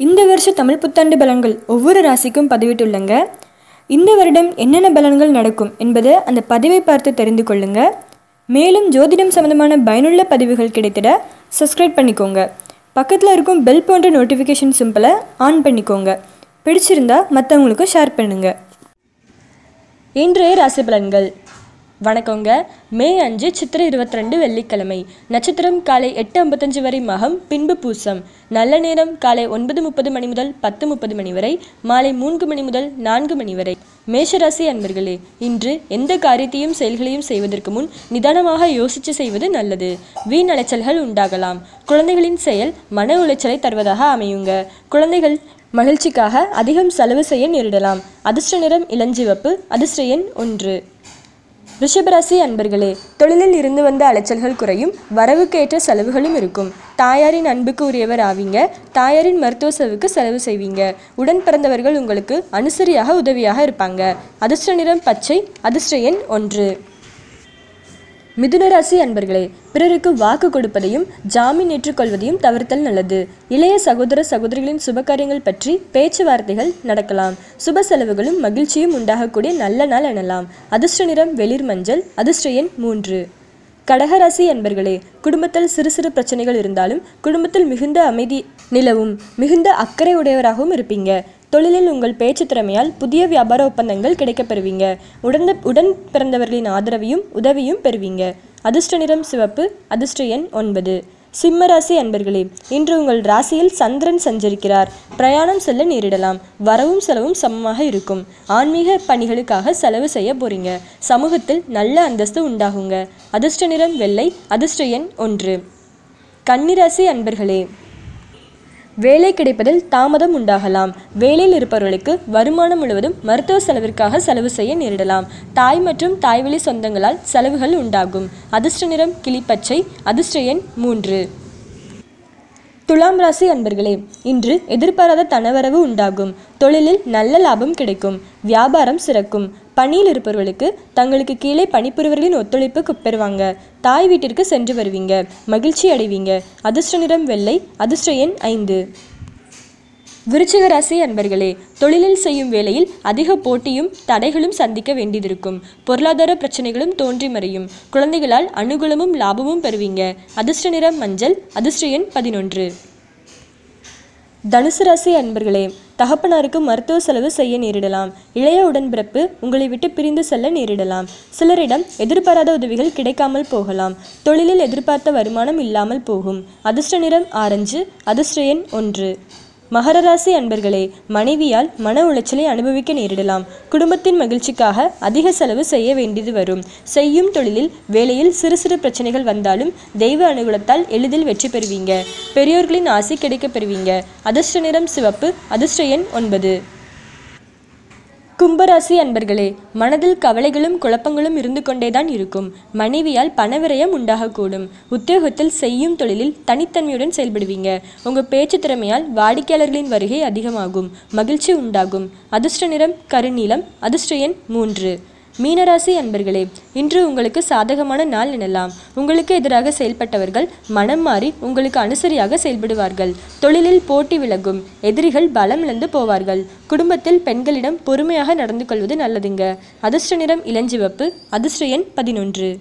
இந்த வருஷ தமிழ் புத்தாண்டு பலன்கள் ஒவ்வொரு ராசிக்கும் பதிவிட்டுள்ளங்க இந்த வருடம் என்னென்ன பலன்கள் நடக்கும் என்பதை அந்த பதிவை பார்த்து தெரிந்து கொள்ளுங்க மேலும் ஜோதிடம் சம்பந்தமான பயனுள்ள பதிவுகள் கிடைத்திட சப்ஸ்கிரைப் பண்ணிக்கோங்க பக்கத்தில் இருக்கும் பெல் போன்ற நோட்டிஃபிகேஷன் சிம்பிளை ஆன் பண்ணிக்கோங்க பிடிச்சிருந்தா மற்றவங்களுக்கும் ஷேர் பண்ணுங்கள் இன்றைய ராசி பலன்கள் வணக்கங்க மே அஞ்சு சித்திரை இருபத்தி ரெண்டு வெள்ளிக்கிழமை நட்சத்திரம் காலை எட்டு ஐம்பத்தஞ்சு வரை மகம் பின்பு பூசம் நல்ல நேரம் காலை ஒன்பது முப்பது மணி முதல் பத்து முப்பது மணி வரை மாலை மூன்று மணி முதல் நான்கு மணி வரை மேஷராசி அன்பர்களே இன்று எந்த காரியத்தையும் செயல்களையும் செய்வதற்கு முன் நிதானமாக யோசித்து செய்வது நல்லது வீண் அலைச்சல்கள் உண்டாகலாம் குழந்தைகளின் செயல் மன உளைச்சலை தருவதாக அமையுங்க குழந்தைகள் மகிழ்ச்சிக்காக அதிகம் செலவு செய்ய நேரிடலாம் அதிர்ஷ்ட நிறம் இளஞ்சிவப்பு அதிர்ஷ்ட எண் ஒன்று ரிஷபராசி அன்பர்களே தொழிலில் இருந்து வந்த அலைச்சல்கள் குறையும் வரவுக்கு ஏற்ற செலவுகளும் இருக்கும் தாயாரின் அன்புக்கு உரியவர் ஆவீங்க தாயாரின் மருத்துவ செலவுக்கு செலவு செய்வீங்க உடன் பிறந்தவர்கள் உங்களுக்கு அனுசரியாக உதவியாக இருப்பாங்க அதிர்ஷ்ட நிறம் பச்சை அதிர்ஷ்ட எண் ஒன்று மிதுன ராசி அன்பர்களே பிறருக்கு வாக்கு கொடுப்பதையும் ஜாமீன் ஏற்றுக்கொள்வதையும் தவிர்த்தல் நல்லது இளைய சகோதர சகோதரிகளின் சுபகாரியங்கள் பற்றி பேச்சுவார்த்தைகள் நடக்கலாம் சுப செலவுகளும் மகிழ்ச்சியும் உண்டாகக்கூடிய நல்ல நாள் எனலாம் அதிர்ஷ்ட நிறம் வெளிர் மஞ்சள் அதிர்ஷ்ட எண் மூன்று கடகராசி அன்பர்களே குடும்பத்தில் சிறு சிறு பிரச்சனைகள் இருந்தாலும் குடும்பத்தில் மிகுந்த அமைதி நிலவும் மிகுந்த அக்கறை உடையவராகவும் இருப்பீங்க தொழிலில் உங்கள் பேச்சு திறமையால் புதிய வியாபார ஒப்பந்தங்கள் கிடைக்கப் பெறுவீங்க உடன் உடன் பிறந்தவர்களின் ஆதரவையும் உதவியும் பெறுவீங்க அதிர்ஷ்ட நிறம் சிவப்பு அதிர்ஷ்ட எண் ஒன்பது சிம்ம ராசி அன்பர்களே இன்று உங்கள் ராசியில் சந்திரன் சஞ்சரிக்கிறார் பிரயாணம் செல்ல நேரிடலாம் வரவும் செலவும் சமமாக இருக்கும் ஆன்மீக பணிகளுக்காக செலவு செய்ய போறீங்க சமூகத்தில் நல்ல அந்தஸ்து உண்டாகுங்க அதிர்ஷ்ட நிறம் வெள்ளை அதிர்ஷ்ட எண் ஒன்று கன்னிராசி அன்பர்களே வேலை கிடைப்பதில் தாமதம் உண்டாகலாம் வேலையில் இருப்பவர்களுக்கு வருமானம் முழுவதும் மருத்துவ செலவிற்காக செலவு செய்ய நேரிடலாம் தாய் மற்றும் தாய்வழி சொந்தங்களால் செலவுகள் உண்டாகும் அதிர்ஷ்ட நிறம் கிளிப்பச்சை அதிர்ஷ்ட எண் மூன்று துலாம் ராசி அன்பர்களே இன்று எதிர்பாராத தனவரவு உண்டாகும் தொழிலில் நல்ல லாபம் கிடைக்கும் வியாபாரம் சிறக்கும் பணியில் இருப்பவர்களுக்கு தங்களுக்கு கீழே பணிபுரிவர்களின் ஒத்துழைப்பு பெறுவாங்க தாய் வீட்டிற்கு சென்று வருவீங்க மகிழ்ச்சி அடைவீங்க அதிர்ஷ்ட நிறம் வெள்ளை அதிர்ஷ்ட எண் ஐந்து விருச்சிக ராசி அன்பர்களே தொழிலில் செய்யும் வேளையில் அதிக போட்டியும் தடைகளும் சந்திக்க வேண்டியதிருக்கும் பொருளாதார பிரச்சனைகளும் தோன்றி மறையும் குழந்தைகளால் அனுகூலமும் லாபமும் பெறுவீங்க அதிர்ஷ்ட நிறம் மஞ்சள் அதிர்ஷ்ட எண் பதினொன்று தனுசு ராசி அன்பர்களே தகப்பனாருக்கு மருத்துவ செலவு செய்ய நேரிடலாம் இளைய உடன்பிறப்பு உங்களை விட்டு பிரிந்து செல்ல நேரிடலாம் சிலரிடம் எதிர்பாராத உதவிகள் கிடைக்காமல் போகலாம் தொழிலில் எதிர்பார்த்த வருமானம் இல்லாமல் போகும் அதிர்ஷ்ட நிறம் ஆரஞ்சு அதிர்ஷ்ட எண் ஒன்று மகர ராசி அன்பர்களே மனைவியால் மன உளைச்சலை அனுபவிக்க நேரிடலாம் குடும்பத்தின் மகிழ்ச்சிக்காக அதிக செலவு செய்ய வேண்டியது வரும் செய்யும் தொழிலில் வேலையில் சிறு சிறு பிரச்சனைகள் வந்தாலும் தெய்வ அனுகூலத்தால் எளிதில் வெற்றி பெறுவீங்க பெரியோர்களின் ஆசை கிடைக்கப் பெறுவீங்க அதிர்ஷ்ட நிறம் சிவப்பு அதிர்ஷ்ட எண் ஒன்பது கும்பராசி அன்பர்களே மனதில் கவலைகளும் குழப்பங்களும் இருந்து கொண்டேதான் இருக்கும் மனைவியால் பணவிரயம் உண்டாகக்கூடும் உத்தியோகத்தில் செய்யும் தொழிலில் தனித்தன்மையுடன் செயல்படுவீங்க உங்க பேச்சு திறமையால் வாடிக்கையாளர்களின் வருகை அதிகமாகும் மகிழ்ச்சி உண்டாகும் அதிர்ஷ்ட நிறம் கருநீலம் அதிர்ஷ்ட எண் மூன்று மீனராசி அன்பர்களே இன்று உங்களுக்கு சாதகமான நாள் எனலாம் உங்களுக்கு எதிராக செயல்பட்டவர்கள் மனம் மாறி உங்களுக்கு அனுசரியாக செயல்படுவார்கள் தொழிலில் போட்டி விலகும் எதிரிகள் பலம் இழந்து போவார்கள் குடும்பத்தில் பெண்களிடம் பொறுமையாக நடந்து கொள்வது நல்லதுங்க அதிர்ஷ்ட நிறம் இளஞ்சிவப்பு அதிர்ஷ்ட எண் பதினொன்று